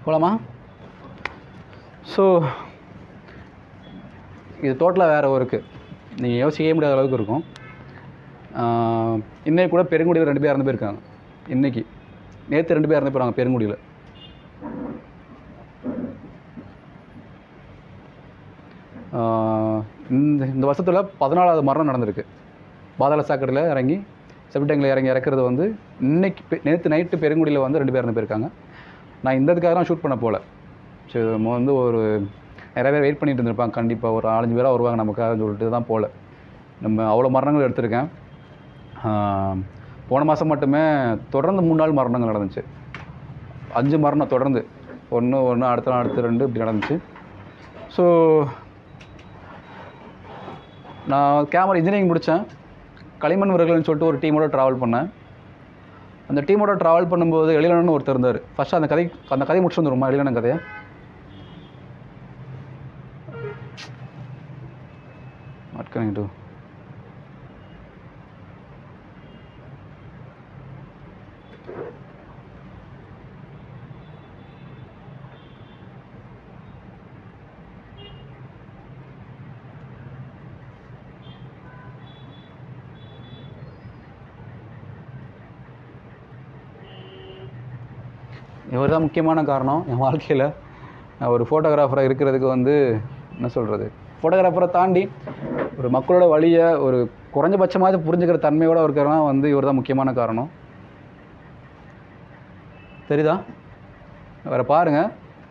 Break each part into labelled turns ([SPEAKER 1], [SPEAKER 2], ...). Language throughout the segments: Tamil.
[SPEAKER 1] போகலாமா ஸோ இது டோட்டலாக வேறு ஒர்க்கு நீங்கள் யோசிக்கவே முடியாத அளவுக்கு இருக்கும் ஆஹ் இன்னைக்கு கூட பெருங்குடியில் ரெண்டு பேர் இறந்து போயிருக்காங்க இன்னைக்கு நேற்று ரெண்டு பேர் இறந்து போயிருக்காங்க பெருங்குடியில் ஆஹ் இந்த இந்த வருஷத்தில் பதினாலாவது மரணம் நடந்திருக்கு பாதாள சாக்கடையில் இறங்கி செப்டங்கில் இறங்கி இறக்குறது வந்து இன்னைக்கு நேற்று நைட்டு பெருங்குடியில் வந்து ரெண்டு பேர் இறந்து போயிருக்காங்க நான் இந்த இதுக்காக தான் ஷூட் பண்ண போகல சரி நம்ம வந்து ஒரு நிறைய பேர் வெயிட் பண்ணிட்டு இருந்திருப்பாங்க கண்டிப்பாக ஒரு நாலஞ்சு பேராக வருவாங்க நமக்காக சொல்லிட்டு தான் போகல நம்ம அவ்வளோ மரணங்கள் எடுத்திருக்கேன் ஆஹ் போன மாதம் மட்டுமே தொடர்ந்து மூணு நாள் மரணங்கள் நடந்துச்சு அஞ்சு மரணம் தொடர்ந்து ஒன்று ஒன்று அடுத்த நாள் அடுத்து ரெண்டு இப்படி நடந்துச்சு ஸோ நான் கேமரா இன்ஜினியரிங் முடித்தேன் களிமண் விறகுகள்னு சொல்லிட்டு ஒரு டீமோட ட்ராவல் பண்ணேன் அந்த டீமோட ட்ராவல் பண்ணும்போது எழிலனன் ஒருத்தர் இருந்தார் ஃபஸ்ட்டு அந்த கதை அந்த கதை முடிச்சு வந்துருமா எழிலனன் கதையை வாட் கேன் டூ இவர் தான் முக்கியமான காரணம் என் வாழ்க்கையில் நான் ஒரு ஃபோட்டோகிராஃபராக இருக்கிறதுக்கு வந்து என்ன சொல்கிறது ஃபோட்டோகிராஃபரை தாண்டி ஒரு மக்களோட வழியை ஒரு குறைஞ்சபட்சமாவது புரிஞ்சுக்கிற தன்மையோட இருக்கிறவங்க வந்து இவர் தான் முக்கியமான காரணம் தெரியுதா வேற பாருங்க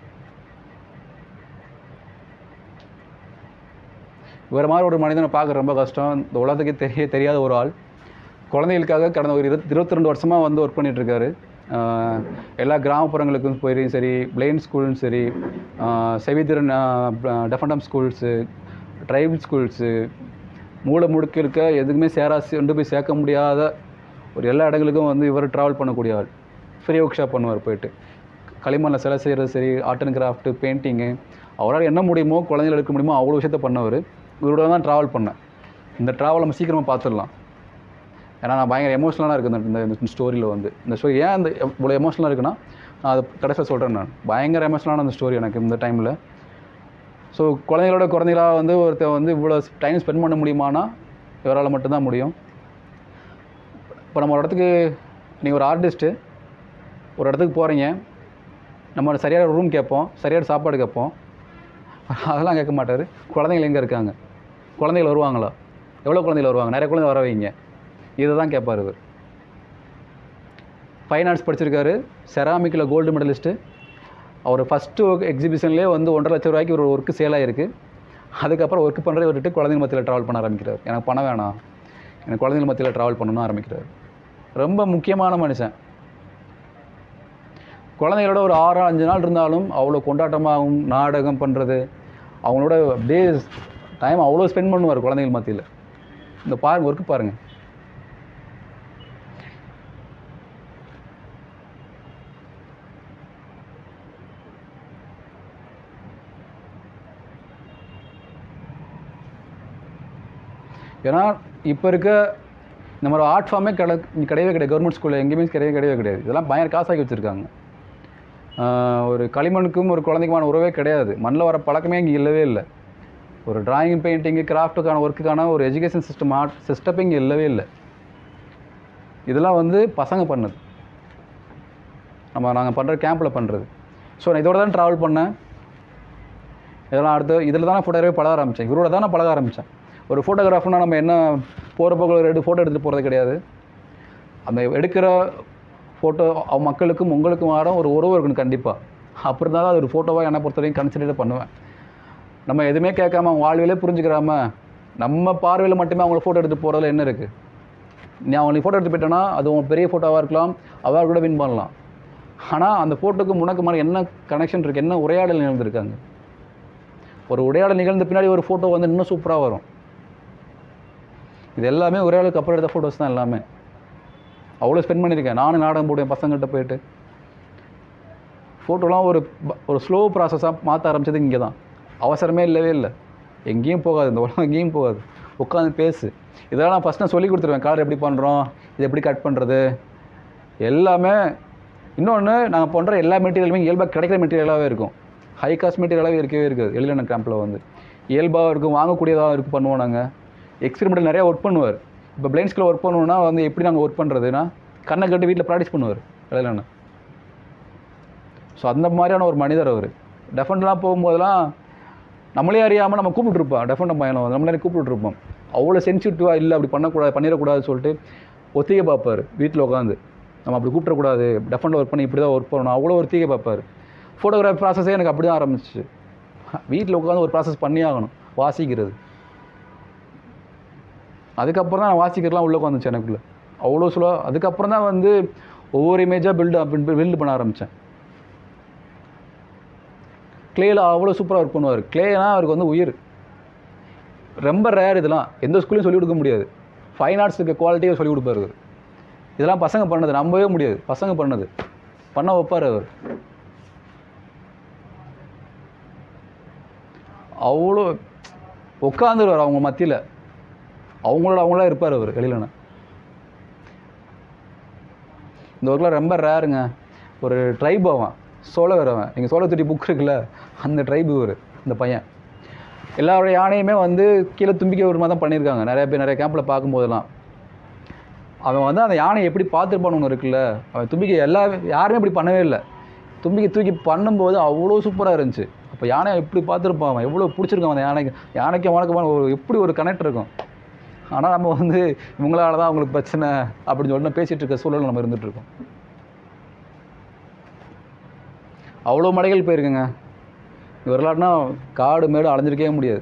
[SPEAKER 1] இவரை மாதிரி ஒரு மனிதனை பார்க்க ரொம்ப கஷ்டம் இந்த உலகத்துக்கே தெரிய தெரியாத ஒரு ஆள் குழந்தைகளுக்காக கடந்த ஒரு இருபத் இருபத்தி ரெண்டு வருஷமாக வந்து ஒர்க் பண்ணிகிட்ருக்காரு எல்லா கிராமப்புறங்களுக்கும் போய் சரி பிளைன் ஸ்கூலும் சரி ஆஹ் செவித்திறன் டெஃபண்டம் ஸ்கூல்ஸு ட்ரைபல் ஸ்கூல்ஸு மூல முடுக்க இருக்க எதுக்குமே சேரா கொண்டு போய் சேர்க்க முடியாத ஒரு எல்லா இடங்களுக்கும் வந்து இவர் ட்ராவல் பண்ணக்கூடிய ஆள் ஃப்ரீ ஒர்க் ஷாப் பண்ணுவார் போயிட்டு களிமண்ணில் சிலை செய்கிறது சரி ஆர்ட் அண்ட் கிராஃப்ட்டு பெயிண்டிங்கு அவரால் என்ன முடியுமோ குழந்தைகள் எடுக்க முடியுமோ அவ்வளோ விஷயத்த பண்ணவர் இவரோட தான் ட்ராவல் பண்ணேன் இந்த ட்ராவல் நம்ம சீக்கிரமாக பார்த்துடலாம் ஏன்னா நான் பயங்கர எமோஷனலாக இருக்குது இந்த இந்த ஸ்டோரியில் வந்து இந்த ஸ்டோரி ஏன் இந்த இவ்வளோ எமோஷனலாக இருக்குன்னா நான் அதை கடைசியில் சொல்கிறேன் நான் பயங்கர எமோஷனலான அந்த ஸ்டோரி எனக்கு இந்த டைமில் ஸோ குழந்தைகளோட குழந்தைகளாக வந்து ஒருத்தர் வந்து இவ்வளோ டைம் ஸ்பெண்ட் பண்ண முடியுமானா இவரால் மட்டும்தான் முடியும் இப்போ நம்ம ஒரு இடத்துக்கு நீங்கள் ஒரு ஆர்டிஸ்ட்டு ஒரு இடத்துக்கு போகிறீங்க நம்ம சரியான ரூம் கேட்போம் சரியான சாப்பாடு கேட்போம் அதெல்லாம் கேட்க மாட்டார் குழந்தைகள் எங்கே இருக்காங்க குழந்தைகள் வருவாங்களா எவ்வளோ குழந்தைகள் வருவாங்க நிறைய குழந்தை வர வைங்க இதை தான் கேட்பார் இவர் ஃபைன் ஆர்ட்ஸ் படிச்சிருக்காரு செராமிக்கில் கோல்டு மெடலிஸ்ட்டு அவர் ஃபஸ்ட்டு ஒர்க் எக்ஸிபிஷன்லேயே வந்து ஒன்றரை லட்ச ரூபாய்க்கு ஒரு ஒர்க்கு சேல் ஆகிருக்கு அதுக்கப்புறம் ஒர்க் பண்ணுறதை விட்டுட்டு குழந்தைங்க மத்தியில் ட்ராவல் பண்ண ஆரம்பிக்கிறார் எனக்கு பணம் வேணாம் எனக்கு குழந்தைங்க மத்தியில் ட்ராவல் பண்ணணும்னு ஆரம்பிக்கிறார் ரொம்ப முக்கியமான மனுஷன் குழந்தைகளோட ஒரு ஆறு அஞ்சு நாள் இருந்தாலும் அவ்வளோ கொண்டாட்டமாகவும் நாடகம் பண்ணுறது அவங்களோட அப்படியே டைம் அவ்வளோ ஸ்பெண்ட் பண்ணுவார் குழந்தைகள் மத்தியில் இந்த பாருங்க ஒர்க்கு பாருங்கள் ஏன்னா இப்போ இருக்க இந்த மாதிரி ஆர்ட் ஃபார்மே கிட கிடையவே கிடையாது கவர்மெண்ட் ஸ்கூலில் எங்கேயுமே கிடையவே கிடையவே கிடையாது இதெல்லாம் பயங்கர காசாக்கி வச்சுருக்காங்க ஒரு களிமண்ணுக்கும் ஒரு குழந்தைக்குமான உறவே கிடையாது மண்ணில் வர பழக்கமே இங்கே இல்லவே இல்லை ஒரு டிராயிங் பெயிண்டிங்கு கிராஃப்ட்டுக்கான ஒர்க்குக்கான ஒரு எஜுகேஷன் சிஸ்டம் ஆர்ட் சிஸ்டமே இங்கே இல்லவே இல்லை இதெல்லாம் வந்து பசங்க பண்ணது நம்ம நாங்கள் பண்ணுற கேம்பில் பண்ணுறது ஸோ நான் இதோட தான் ட்ராவல் பண்ணேன் இதெல்லாம் அடுத்து இதில் தான் ஃபோட்டோகிராஃபி பழக ஆரம்பித்தேன் இவரோட தான் நான் பழக ஆரம்பித்தேன் ஒரு ஃபோட்டோகிராஃப்னா நம்ம என்ன போகிற போக்கில் ரெண்டு ஃபோட்டோ எடுத்துகிட்டு போகிறது கிடையாது அந்த எடுக்கிற ஃபோட்டோ அவ மக்களுக்கும் உங்களுக்கும் ஆட ஒரு உறவு இருக்கணும் கண்டிப்பாக அப்படி இருந்தால் தான் அது ஒரு ஃபோட்டோவாக என்னை பொறுத்த வரைக்கும் கன்சிடர் பண்ணுவேன் நம்ம எதுவுமே கேட்காம அவங்க வாழ்விலே புரிஞ்சுக்கிறாம நம்ம பார்வையில் மட்டுமே அவங்கள ஃபோட்டோ எடுத்து போகிறதுல என்ன இருக்குது நீ அவங்களுக்கு ஃபோட்டோ எடுத்து போயிட்டேன்னா அது உங்க பெரிய ஃபோட்டோவாக இருக்கலாம் அவார்டு கூட வின் பண்ணலாம் ஆனால் அந்த ஃபோட்டோக்கு முனக்கு மாதிரி என்ன கனெக்ஷன் இருக்குது என்ன உரையாடல் நிகழ்ந்துருக்காங்க ஒரு உரையாடல் நிகழ்ந்த பின்னாடி ஒரு ஃபோட்டோ வந்து இன்னும் சூப்பராக வரும் இது எல்லாமே உரையாடலுக்கு அப்புறம் எடுத்த ஃபோட்டோஸ் தான் எல்லாமே அவ்வளோ ஸ்பெண்ட் பண்ணியிருக்கேன் நானும் நாடகம் போடுவேன் பசங்கள்கிட்ட போயிட்டு ஃபோட்டோலாம் ஒரு ப- ஒரு ஸ்லோ ப்ராசஸாக மாற்ற ஆரம்பிச்சது இங்கே தான் அவசரமே இல்லவே இல்லை எங்கேயும் போகாது இந்த உலகம் எங்கேயும் போகாது உட்காந்து பேசு இதெல்லாம் நான் ஃபஸ்ட் நான் சொல்லி கொடுத்துருவேன் கலர் எப்படி பண்ணுறோம் இது எப்படி கட் பண்ணுறது எல்லாமே இன்னொன்று நாங்கள் பண்ணுற எல்லா மெட்டீரியலுமே இயல்பாக கிடைக்கிற மெட்டீரியலாகவே இருக்கும் ஹை காஸ்ட் மெட்டீரியலாகவே இருக்கவே இருக்காது எழிலன கேம்பில் வந்து இயல்பாக இருக்கும் வாங்கக்கூடியதாக இருக்கும் பண்ணுவோம் நாங்கள் எக்ஸ்பெரிமெண்டல் நிறையா ஒர்க் பண்ணுவார் இப்போ பிளைண்ட் ஸ்கில் ஒர்க் பண்ணணும்னா வந்து எப்படி நாங்கள் ஒர்க் பண்ணுறதுன்னா கண்ணை கட்டி வீட்டில் ப்ராக்டிஸ் பண்ணுவார் எழிலன ஸோ அந்த மாதிரியான ஒரு மனிதர் அவர் டெஃபன்ட்லாம் போகும்போதெல்லாம் நம்மளே அறியாமல் நம்ம கூப்பிட்டுருப்போம் டெஃபண்ட் பையனை வந்து நம்மளே கூப்பிட்டுருப்போம் அவ்வளோ சென்சிட்டிவாக இல்லை அப்படி பண்ணக்கூடாது பண்ணிடக்கூடாதுன்னு சொல்லிட்டு ஒத்திகை பார்ப்பார் வீட்டில் உட்காந்து நம்ம அப்படி கூப்பிடக்கூடாது டெஃபண்ட் ஒர்க் பண்ணி இப்படி தான் ஒர்க் பண்ணணும் அவ்வளோ ஒத்திகை பார்ப்பார் ஃபோட்டோகிராஃபி ப்ராசஸே எனக்கு அப்படி தான் ஆரம்பிச்சிச்சு வீட்டில் உட்காந்து ஒரு ப்ராசஸ் பண்ணி ஆகணும் வாசிக்கிறது அதுக்கப்புறம் தான் நான் வாசிக்கிறதுலாம் உள்ளே வந்துச்சு எனக்குள்ளே அவ்வளோ சொல்ல அதுக்கப்புறம் தான் வந்து ஒவ்வொரு இமேஜாக பில்டு பில்டு பண்ண ஆரம்பித்தேன் கிளேயில் அவ்வளோ சூப்பராக ஒர்க் பண்ணுவார் கிளேனா அவருக்கு வந்து உயிர் ரொம்ப ரேர் இதெல்லாம் எந்த ஸ்கூல்லையும் சொல்லிக் கொடுக்க முடியாது ஃபைன் ஆர்ட்ஸுக்கு குவாலிட்டியாக சொல்லிக் கொடுப்பாரு இவர். இதெல்லாம் பசங்க பண்ணது நம்பவே முடியாது பசங்க பண்ணது பண்ண வைப்பார் அவர் அவ்வளோ உட்காந்துருவார் அவங்க மத்தியில் அவங்களோட அவங்களா இருப்பார் அவர் வெளியிலனா இந்த ஒர்க்கில் ரொம்ப ரேருங்க ஒரு ட்ரைப் அவன் சோழ வரவன் நீங்கள் சோழ தொட்டி புக் இருக்குல்ல அந்த ட்ரைப் இவர் இந்த பையன் எல்லாரோட யானையுமே வந்து கீழே தும்பிக்கை ஒரு மாதிரி தான் பண்ணியிருக்காங்க நிறைய பேர் நிறைய கேம்பில் பார்க்கும்போதெல்லாம் அவன் வந்து அந்த யானை எப்படி பார்த்துருப்பான்னு ஒன்று இருக்குல்ல அவன் தும்பிக்கை எல்லா யாருமே இப்படி பண்ணவே இல்லை தும்பிக்கை தூக்கி பண்ணும்போது அவ்வளோ சூப்பராக இருந்துச்சு அப்போ யானை எப்படி பார்த்துருப்பான் அவன் எவ்வளோ பிடிச்சிருக்கான் அந்த யானைக்கு யானைக்கு அவனுக்கு ஒரு எப்படி ஒரு கனெக்ட் இருக்கும் ஆனால் நம்ம வந்து இவங்களால தான் அவங்களுக்கு பிரச்சனை அப்படின்னு சொல்லிட்டு பேசிகிட்டு இருக்க சூழல் நம்ம இருந்துட்டு இருக்கோம் அவ்வளோ மலைகள் போயிருக்குங்க வரலாறுனா காடு மேடு அலைஞ்சிருக்கவே முடியாது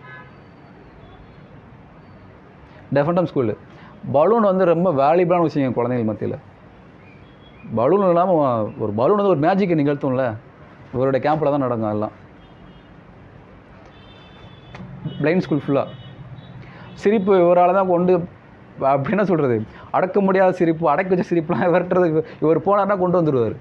[SPEAKER 1] டெஃபண்டம் ஸ்கூலு பலூன் வந்து ரொம்ப வேல்யூபிளான விஷயம் குழந்தைகள் மத்தியில் பலூன் இல்லாமல் ஒரு பலூன் வந்து ஒரு மேஜிக்கை நிகழ்த்தும்ல இவருடைய கேம்பில் தான் நடக்கும் அதெல்லாம் பிளைண்ட் ஸ்கூல் ஃபுல்லாக சிரிப்பு இவரால் தான் கொண்டு அப்படி என்ன சொல்கிறது அடக்க முடியாத சிரிப்பு அடக்கி வச்ச சிரிப்புலாம் விரட்டுறது இவர் இவர் போனார்னா கொண்டு வந்துடுவார்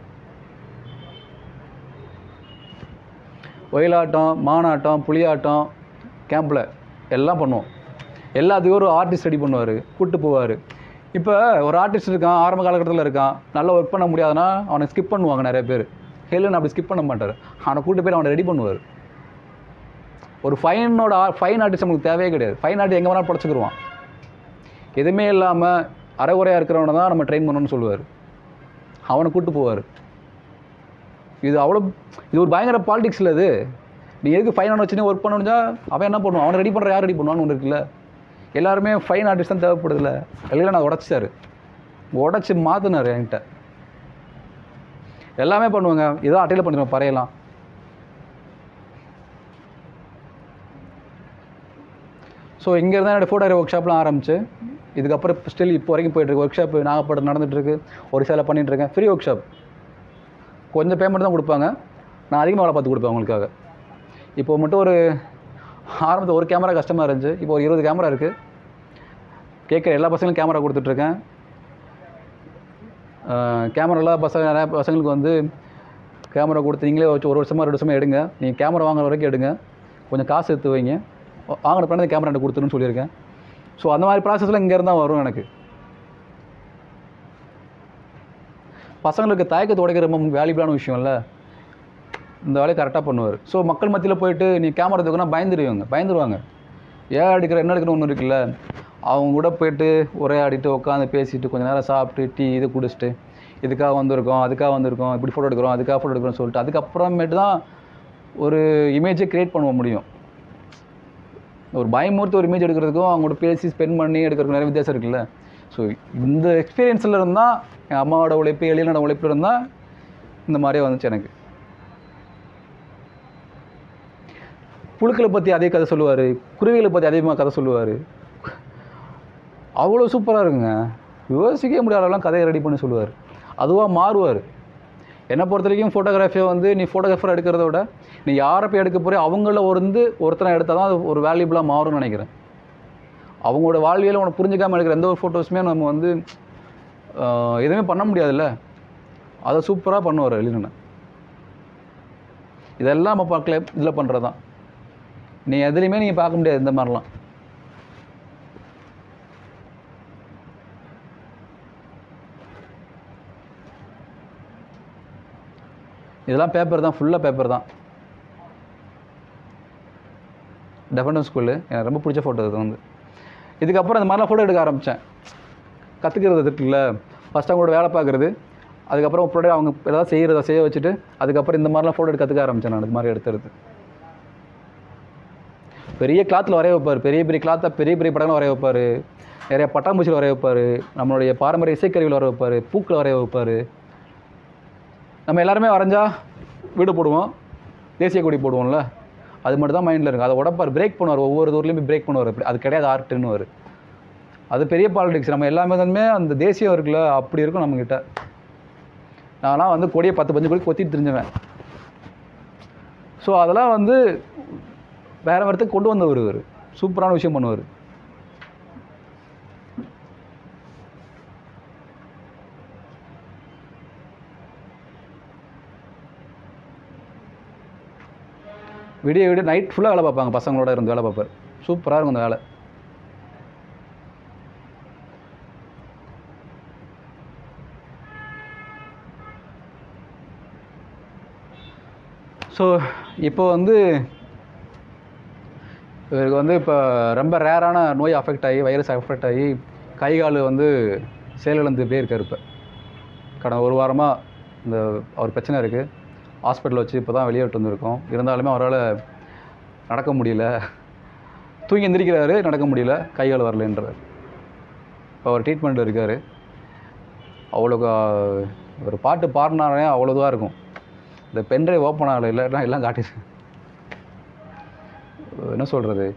[SPEAKER 1] ஒயிலாட்டம் மானாட்டம் புலியாட்டம் கேம்பில் எல்லாம் பண்ணுவோம் எல்லாத்துக்கும் ஒரு ஆர்டிஸ்ட் ரெடி பண்ணுவார் கூப்பிட்டு போவார் இப்போ ஒரு ஆர்டிஸ்ட் இருக்கான் ஆரம்ப காலகட்டத்தில் இருக்கான் நல்லா ஒர்க் பண்ண முடியாதுன்னா அவனை ஸ்கிப் பண்ணுவாங்க நிறைய பேர் ஹெலன் அப்படி ஸ்கிப் பண்ண மாட்டார் அவனை கூப்பிட்டு போய் அவனை ரெடி பண்ணுவார் ஒரு ஃபைனோட ஃபைன் ஆர்டிஸ்ட் நமக்கு தேவையே கிடையாது ஃபைன் ஆர்டிஸ்ட் எங்கே வேணாலும் படைச்சிக்கிருவான் எதுவுமே இல்லாமல் அரைகுறையாக இருக்கிறவனை தான் நம்ம ட்ரெயின் பண்ணணும்னு சொல்லுவார் அவனை கூப்பிட்டு போவார் இது அவ்வளோ இது ஒரு பயங்கர பாலிடிக்ஸில் இது நீ எதுக்கு ஃபைன் வச்சுன்னு ஒர்க் பண்ணணும்னா அவன் என்ன பண்ணுவான் அவனை ரெடி பண்ணுற யார் ரெடி பண்ணுவான்னு ஒன்று இருக்குல்ல எல்லாருமே ஃபைன் ஆர்டிஸ்ட் தான் தேவைப்படுதுல்ல எல்லாம் நான் உடச்சிட்டாரு உடச்சி மாற்றினார் என்கிட்ட எல்லாமே பண்ணுவாங்க ஏதோ அட்டையில் பண்ணிடுவோம் பறையலாம் ஸோ இங்கேருந்து என்னோடய ஃபோட்டோ ஒர்க் ஷாப்லாம் ஆரம்பிச்சு இதுக்கப்புறம் ஸ்டில் இப்போ வரைக்கும் போயிட்டுருக்கு ஒர்க் ஷாப் நாகப்பட்டினம் நடந்துகிட்ருக்கு ஒரிசாவில் பண்ணிகிட்ருக்கேன் ஃப்ரீ ஒர்க் ஷாப் கொஞ்சம் பேமெண்ட் தான் கொடுப்பாங்க நான் அதிகமாக வேலை பார்த்து கொடுப்பேன் அவங்களுக்காக இப்போ மட்டும் ஒரு ஆரம்பத்தில் ஒரு கேமரா கஷ்டமாக இருந்துச்சு இப்போ ஒரு இருபது கேமரா இருக்குது கேட்குற எல்லா பசங்களும் கேமரா கொடுத்துட்ருக்கேன் கேமராலாம் பசங்க நிறையா பசங்களுக்கு வந்து கேமரா கொடுத்து நீங்களே வச்சு ஒரு வருஷமாக ரெண்டு வருஷமாக எடுங்க நீங்கள் கேமரா வாங்குற வரைக்கும் எடுங்க கொஞ்சம் காசு எடுத்து வைங்க வாங்கின பிறகு கேமரா எனக்கு கொடுத்துருன்னு சொல்லியிருக்கேன் ஸோ அந்த மாதிரி ப்ராசஸ்லாம் இங்கேருந்து தான் வரும் எனக்கு பசங்களுக்கு தயக்கத்தை உடைக்கிற ரொம்ப வேல்யூபிளான விஷயம் இல்லை இந்த வேலையை கரெக்டாக பண்ணுவார் ஸோ மக்கள் மத்தியில் போயிட்டு நீ கேமரா தூக்கினா பயந்துருவாங்க பயந்துருவாங்க ஏன் அடிக்கிற என்ன அடிக்கிற ஒன்று இருக்குல்ல அவங்க கூட போயிட்டு ஒரே ஆடிட்டு உட்காந்து பேசிட்டு கொஞ்ச நேரம் சாப்பிட்டு டீ இது குடிச்சிட்டு இதுக்காக வந்திருக்கோம் அதுக்காக வந்திருக்கோம் இப்படி ஃபோட்டோ எடுக்கிறோம் அதுக்காக ஃபோட்டோ எடுக்கிறோம்னு சொல்லிட்டு அதுக்கப்புறமேட்டு தான் ஒரு இமேஜை க்ரியேட் பண்ண முடியும் ஒரு பயமுறுத்தி ஒரு இமேஜ் எடுக்கிறதுக்கும் அவங்க கூட பேசி ஸ்பெண்ட் பண்ணி எடுக்கிறதுக்கு நிறைய வித்தியாசம் இருக்குல்ல ஸோ இந்த எக்ஸ்பீரியன்ஸில் இருந்தால் என் அம்மாவோட உழைப்பு எழிலோட உழைப்பு இருந்தால் இந்த மாதிரியே வந்துச்சு எனக்கு புழுக்களை பற்றி அதே கதை சொல்லுவார் குருவிகளை பற்றி அதிகமாக கதை சொல்லுவார் அவ்வளோ சூப்பராக இருக்குங்க யோசிக்கவே முடியாத அளவுலாம் கதையை ரெடி பண்ணி சொல்லுவார் அதுவாக மாறுவார் என்னை பொறுத்த வரைக்கும் ஃபோட்டோகிராஃபியை வந்து நீ ஃபோட்டோகிராஃபர் எடுக்கிறத விட நீ யாரை போய் எடுக்க போறியோ அவங்கள வந்து ஒருத்தனை எடுத்தால் தான் அது ஒரு வேல்யூபிளாக மாறும்னு நினைக்கிறேன் அவங்களோட வாழ்வியலை உனக்கு புரிஞ்சுக்காமல் எடுக்கிற எந்த ஒரு ஃபோட்டோஸுமே நம்ம வந்து ஆஹ், எதுவுமே பண்ண முடியாதுல்ல அதை சூப்பராக பண்ணுவார் எழுதுன இதெல்லாம் நம்ம பார்க்கல இதில் பண்ணுறது தான் நீ எதுலேயுமே நீங்கள் பார்க்க முடியாது இந்த மாதிரிலாம் இதெல்லாம் பேப்பர் தான் ஃபுல்லாக பேப்பர் தான் டெஃபனன் ஸ்கூலு எனக்கு ரொம்ப பிடிச்ச ஃபோட்டோ இது வந்து இதுக்கப்புறம் இந்த மாதிரிலாம் ஃபோட்டோ எடுக்க ஆரம்பித்தேன் கற்றுக்கிறது இருக்குல்ல ஃபஸ்ட் அவங்களோட வேலை பார்க்குறது அதுக்கப்புறம் ப்ரொடக்ட் அவங்க ஏதாவது செய்கிறத செய்ய வச்சுட்டு அதுக்கப்புறம் இந்த மாதிரிலாம் ஃபோட்டோ எடுக்க கற்றுக்க ஆரம்பித்தேன் நான் இது மாதிரி எடுத்துறது பெரிய கிளாத்தில் வரைய வைப்பார் பெரிய பெரிய கிளாத்தை பெரிய பெரிய படங்கள் வரைய வைப்பார் நிறைய பட்டாம்பூச்சியில் வரைய வைப்பார் நம்மளுடைய பாரம்பரிய இசைக்கருவியில் வரைய வைப்பார் பூக்களை வரைய வைப்பார் நம்ம எல்லாருமே வரைஞ்சா வீடு போடுவோம் தேசிய கொடி போடுவோம்ல அது மட்டும் தான் மைண்டில் இருக்கும் அதை உடப்பார் பிரேக் பண்ணுவார் ஒவ்வொரு ஊர்லேயும் பிரேக் பண்ணுவார் அப்படி அது கிடையாது ஆர்ட்டுன்னு வரும் அது பெரிய பாலிடிக்ஸ் நம்ம எல்லாமே தானுமே அந்த தேசியம் இருக்குல்ல அப்படி இருக்கும் நம்மக்கிட்ட நான்லாம் வந்து கொடியை பத்து பஞ்சு கொடி கொத்திட்டு தெரிஞ்சுவேன் ஸோ அதெல்லாம் வந்து வேற வரத்துக்கு கொண்டு வந்தவர் இவர் சூப்பரான விஷயம் பண்ணுவார் விடிய விடிய நைட் ஃபுல்லாக வேலை பார்ப்பாங்க பசங்களோட இருந்து வேலை பார்ப்பார் சூப்பராக இருக்கும் அந்த வேலை ஸோ இப்போ வந்து இவருக்கு வந்து இப்போ ரொம்ப ரேரான நோய் அஃபெக்ட் ஆகி வைரஸ் அஃபெக்ட் ஆகி கை கால் வந்து செயலிழந்து போயிருக்கார் இப்போ கடந்த ஒரு வாரமாக இந்த அவர் பிரச்சனை இருக்குது ஹாஸ்பிட்டல் வச்சு இப்போ தான் வெளியே விட்டு வந்திருக்கோம் இருந்தாலுமே அவரால் நடக்க முடியல தூங்கி எந்திரிக்கிறாரு நடக்க முடியல கை கால் வரலன்றார் இப்போ அவர் ட்ரீட்மெண்ட்டில் இருக்கார் அவ்வளோ கா- ஒரு பாட்டு பாடினாரே அவ்வளோ இதுவாக இருக்கும் இந்த பென்ட்ரைவ் ஓப்பன் ஆகலை இல்லைன்னா எல்லாம் காட்டிடு என்ன சொல்கிறது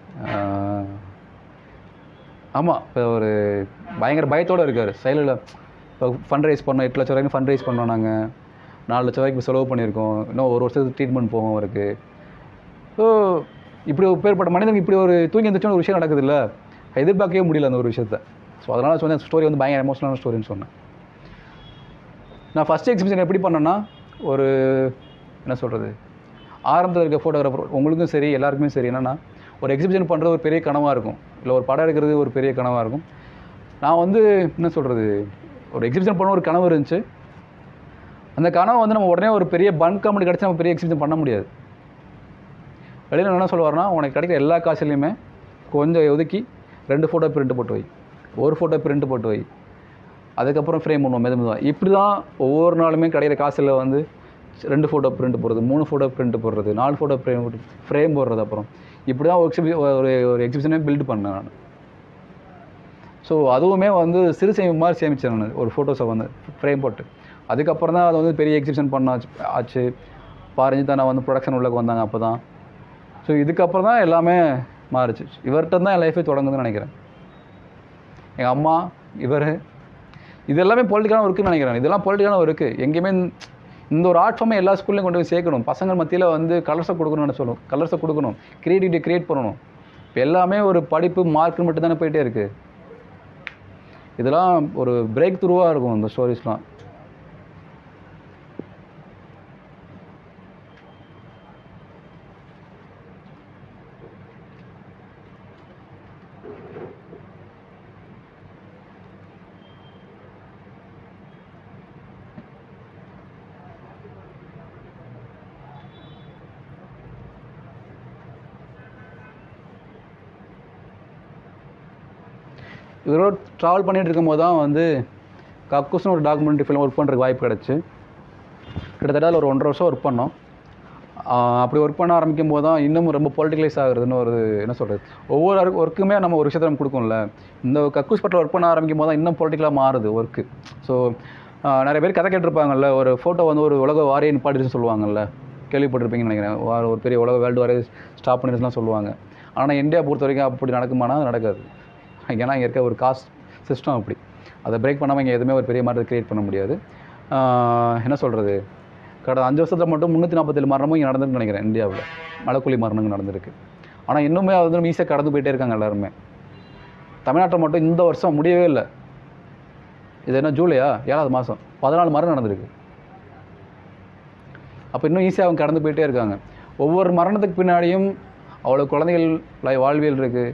[SPEAKER 1] ஆமாம் இப்போ ஒரு பயங்கர பயத்தோடு இருக்கார் சைடில் இப்போ ஃபண்ட் ரைஸ் பண்ணோம் எட்டு லட்ச ரூபாய்க்கு ஃபண்ட் ரைஸ் பண்ணோம் நாங்கள் நாலு லட்ச ரூபாய்க்கு செலவு பண்ணியிருக்கோம் இன்னும் ஒரு வருஷத்துக்கு ட்ரீட்மெண்ட் போகும் அவருக்கு ஸோ இப்படி ஒரு பேர்பட்ட மனிதனுக்கு இப்படி ஒரு தூங்கி எந்திரிச்சோன்னு ஒரு விஷயம் நடக்குது இல்லை எதிர்பார்க்கவே முடியல அந்த ஒரு விஷயத்த ஸோ அதனால் சொன்னேன் ஸ்டோரி வந்து பயங்கர எமோஷனலான ஸ்டோரின்னு சொன்னேன் நான் ஃபஸ்ட் எக்ஸிபிஷன் எப்படி பண்ணேன்னா ஒரு என்ன சொல்கிறது ஆரம்பத்தில் இருக்க ஃபோட்டோகிராஃபர் உங்களுக்கும் சரி எல்லாருக்குமே சரி என்னென்னா ஒரு எக்ஸிபிஷன் பண்ணுறது ஒரு பெரிய கனவாக இருக்கும் இல்லை ஒரு படம் எடுக்கிறது ஒரு பெரிய கனவாக இருக்கும் நான் வந்து என்ன சொல்கிறது ஒரு எக்ஸிபிஷன் பண்ண ஒரு கனவு இருந்துச்சு அந்த கனவை வந்து நம்ம உடனே ஒரு பெரிய பன் காமெடி கிடச்சி நம்ம பெரிய எக்ஸிபிஷன் பண்ண முடியாது வெளியில் என்ன சொல்லுவார்னா உனக்கு கிடைக்கிற எல்லா காசுலையுமே கொஞ்சம் ஒதுக்கி ரெண்டு ஃபோட்டோ பிரிண்ட் போட்டு வை ஒரு ஃபோட்டோ பிரிண்ட் போட்டு வை அதுக்கப்புறம் ஃப்ரேம் பண்ணுவோம் மெது மெதுவாக இப்படி தான் ஒவ்வொரு நாளுமே கிடைக்கிற காசில் வந்து ரெண்டு ஃபோட்டோ பிரிண்ட் போடுறது மூணு ஃபோட்டோ பிரிண்ட் போடுறது நாலு ஃபோட்டோ ஃப்ரேம் ஃப்ரேம் போடுறது அப்புறம் இப்படி தான் ஒரு எக்ஸிபி ஒரு ஒரு எக்ஸிபிஷனே பில்ட் பண்ணேன் நான் ஸோ அதுவுமே வந்து சிறு சேமிப்பு மாதிரி சேமிச்சேன் நான் ஒரு ஃபோட்டோஸை வந்து ஃப்ரேம் போட்டு அதுக்கப்புறம் தான் அது வந்து பெரிய எக்ஸிபிஷன் பண்ண ஆச்சு ஆச்சு பாரிஞ்சு தான் வந்து ப்ரொடக்ஷன் உள்ளே வந்தாங்க அப்போ தான் ஸோ இதுக்கப்புறம் தான் எல்லாமே மாறுச்சு இவர்கிட்ட தான் என் லைஃபே தொடங்குதுன்னு நினைக்கிறேன் எங்கள் அம்மா இவர் இது எல்லாமே பொலிட்டிக்கான ஒர்க்குன்னு நினைக்கிறேன் இதெல்லாம் பொலிட்டிக்கான ஒர்க்கு எங்கேயுமே இந்த- இந்த ஒரு ஆர்ட் ஃபார்மை எல்லா ஸ்கூல்லையும் கொண்டு போய் சேர்க்கணும் பசங்க மத்தியில் வந்து கலர்ஸை கொடுக்கணும்னு சொல்லணும் கலர்ஸை கொடுக்கணும் க்ரியேட்டிவிட்டி க்ரியேட் பண்ணணும் இப்போ எல்லாமே ஒரு படிப்பு மார்க்கு மட்டும் தானே போயிட்டே இருக்குது இதெல்லாம் ஒரு பிரேக் த்ரூவாக இருக்கும் இந்த ஸ்டோரிஸ்லாம் இவரோட ட்ராவல் பண்ணிட்டு இருக்கும்போது தான் வந்து கக்குஸ்னு ஒரு டாக்குமெண்ட்ரி ஃபிலிம் ஒர்க் பண்ணுறதுக்கு வாய்ப்பு கிடச்சி கிட்டத்தட்ட அதில் ஒரு ஒன்றரை வருஷம் ஒர்க் பண்ணோம் ஆஹ் அப்படி ஒர்க் பண்ண ஆரம்பிக்கும் போது தான் இன்னும் ரொம்ப பொலிட்டிகலைஸ் ஆகுறதுன்னு ஒரு என்ன சொல்கிறது ஒவ்வொரு ஒர்க்குமே நம்ம ஒரு விஷயத்தை நம்ம கொடுக்கும்ல இந்த கக்கூஸ் பட்டில் ஒர்க் பண்ண ஆரம்பிக்கும் போது தான் இன்னும் பொலிட்டிக்கலாக மாறுது ஒர்க்கு ஸோ நிறைய பேர் கதை கேட்டிருப்பாங்கல்ல ஒரு ஃபோட்டோ வந்து ஒரு உலக வாரியை நிப்பாட்டிச்சுன்னு சொல்லுவாங்கல்ல கேள்விப்பட்டிருப்பீங்கன்னு நினைக்கிறேன் வா- ஒரு பெரிய உலக வேர்ல்டு வாரே ஸ்டாப் பண்ணிடுச்சுலாம் சொல்லுவாங்க ஆனால் இந்தியா பொறுத்த வரைக்கும் அப்படி நடக்குமானா அது நடக்காது ஏன்னா இங்கே இருக்க ஒரு காஸ்ட் சிஸ்டம் அப்படி அதை பிரேக் பண்ணாமல் இங்கே எதுவுமே ஒரு பெரிய மாற்றத்தை க்ரியேட் பண்ண முடியாது ஆஹ் என்ன சொல்கிறது கடந்த அஞ்சு வருஷத்தில் மட்டும் முந்நூற்றி நாற்பத்தேழு மரணமும் இங்கே நடந்துன்னு நினைக்கிறேன் இந்தியாவில் மலைக்குழி மரணங்கள் நடந்திருக்கு ஆனால் இன்னுமே அது வந்து ஈஸியாக கடந்து போயிட்டே இருக்காங்க எல்லாருமே தமிழ்நாட்டில் மட்டும் இந்த வருஷம் முடியவே இல்லை இது என்ன ஜூலையா ஏழாவது மாதம் பதினாலு மரணம் நடந்திருக்கு அப்போ இன்னும் ஈஸியாக அவங்க கடந்து போயிட்டே இருக்காங்க ஒவ்வொரு மரணத்துக்கு பின்னாடியும் அவ்வளோ குழந்தைகள் லை- வாழ்வியல் இருக்குது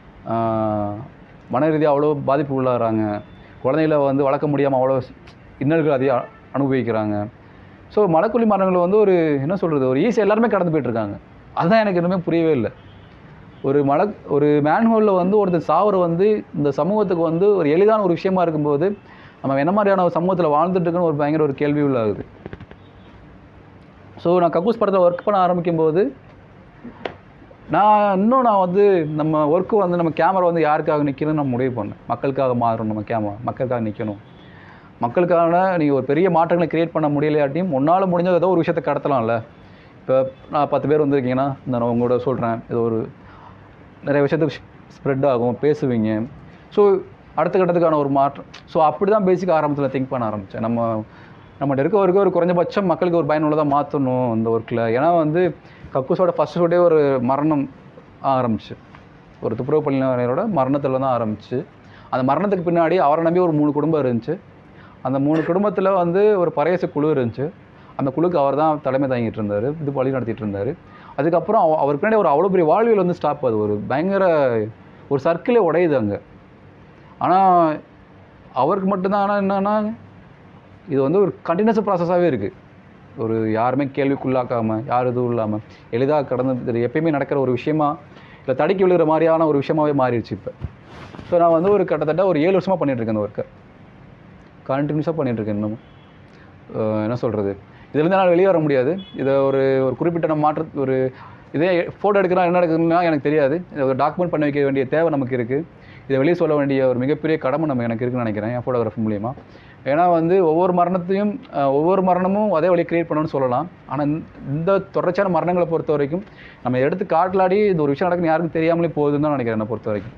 [SPEAKER 1] மன ரீதியாக அவ்வளோ பாதிப்பு உள்ளாகிறாங்க குழந்தைகளை வந்து வளர்க்க முடியாமல் அவ்வளோ இன்னல்கள் அதிகம் அனுபவிக்கிறாங்க ஸோ மலைக்குழி மரணங்கள் வந்து ஒரு என்ன சொல்கிறது ஒரு ஈஸி எல்லாருமே கடந்து போயிட்டுருக்காங்க அதுதான் எனக்கு இன்னுமே புரியவே இல்லை ஒரு மலை ஒரு மேன்ஹோலில் வந்து ஒருத்தர் சாவர வந்து இந்த சமூகத்துக்கு வந்து ஒரு எளிதான ஒரு விஷயமா இருக்கும்போது நம்ம என்ன மாதிரியான ஒரு சமூகத்தில் வாழ்ந்துட்டு இருக்கோன்னு ஒரு பயங்கர ஒரு கேள்வி உள்ளாகுது ஸோ நான் கக்கூஸ் படத்தில் ஒர்க் பண்ண ஆரம்பிக்கும் போது நான் இன்னும் நான் வந்து நம்ம ஒர்க்கு வந்து நம்ம கேமரா வந்து யாருக்காக நிற்கணும்னு நான் முடிவு பண்ணேன் மக்களுக்காக மாறணும் நம்ம கேமரா மக்களுக்காக நிற்கணும் மக்களுக்கான நீங்கள் ஒரு பெரிய மாற்றங்களை கிரியேட் பண்ண முடியலையாட்டியும் உன்னால் முடிஞ்ச ஏதோ ஒரு விஷயத்தை கடத்தலாம்ல இப்போ நான் பத்து பேர் வந்திருக்கீங்கன்னா இந்த நான் உங்களோட சொல்கிறேன் ஏதோ ஒரு நிறைய விஷயத்துக்கு ஸ்ப்ரெட் ஆகும் பேசுவீங்க ஸோ அடுத்த கட்டத்துக்கான ஒரு மாற்றம் ஸோ அப்படி தான் பேசிக் ஆரம்பத்தில் திங்க் பண்ண ஆரம்பித்தேன் நம்ம நம்மகிட்ட இருக்க வரைக்கும் ஒரு குறைஞ்சபட்சம் மக்களுக்கு ஒரு பயனுள்ளதாக மாற்றணும் இந்த ஒர்க்கில் ஏன்னா வந்து கக்கூஸோட ஃபஸ்ட் ஷூட்டே ஒரு மரணம் ஆரம்பிச்சு ஒரு துப்புரவு பள்ளியினரோட மரணத்தில் தான் ஆரம்பிச்சு அந்த மரணத்துக்கு பின்னாடி அவரை நம்பி ஒரு மூணு குடும்பம் இருந்துச்சு அந்த மூணு குடும்பத்தில் வந்து ஒரு பறையச குழு இருந்துச்சு அந்த குழுக்கு அவர் தான் தலைமை தாங்கிட்டு இருந்தார் இது வழி நடத்திட்டு இருந்தார் அதுக்கப்புறம் அவ- அவருக்கு பின்னாடி ஒரு அவ்வளோ பெரிய வாழ்வியல் வந்து ஸ்டாப் ஆகுது ஒரு பயங்கர ஒரு சர்க்கிளே உடையுது அங்கே ஆனால் அவருக்கு மட்டும்தான் ஆனால் என்னன்னா இது வந்து ஒரு கண்டினியூஸ் ப்ராசஸாகவே இருக்குது ஒரு யாருமே கேள்விக்குள்ளாக்காமல் யார் இதுவும் இல்லாமல் எளிதாக கடந்து இது எப்பயுமே நடக்கிற ஒரு விஷயமா இல்லை தடுக்கி விழுகிற மாதிரியான ஒரு விஷயமாவே மாறிடுச்சு இப்போ ஸோ நான் வந்து ஒரு கிட்டத்தட்ட ஒரு ஏழு வருஷமாக பண்ணிகிட்ருக்கேன் இந்த ஒர்க்கை கண்டினியூஸாக பண்ணிகிட்ருக்கேன் இன்னமும் அஹ் என்ன சொல்கிறது இதுலேருந்து என்னால் வெளியே வர முடியாது இதை ஒரு ஒரு குறிப்பிட்ட நம்ம மாற்ற ஒரு இதே ஃபோட்டோ எடுக்கிறா என்ன நடக்குதுன்னா எனக்கு தெரியாது இதை ஒரு டாக்குமெண்ட் பண்ண வைக்க வேண்டிய தேவை நமக்கு இருக்குது இதை வெளியே சொல்ல வேண்டிய ஒரு மிகப்பெரிய கடமை நம்ம எனக்கு இருக்குன்னு நினைக்கிறேன் என் ஃபோட்டோகிராஃபி மூலிமா ஏன்னா வந்து ஒவ்வொரு மரணத்தையும் அஹ், ஒவ்வொரு மரணமும் அதே வழி கிரியேட் பண்ணணும்னு சொல்லலாம் ஆனால் இந்த தொடர்ச்சியான மரணங்களை பொறுத்த வரைக்கும் நம்ம எடுத்து காட்டலாடி இந்த ஒரு விஷயம் நடக்குன்னு யாருக்கும் தெரியாமலே போகுதுன்னு தான் நினைக்கிறேன் என்னை பொறுத்த வரைக்கும்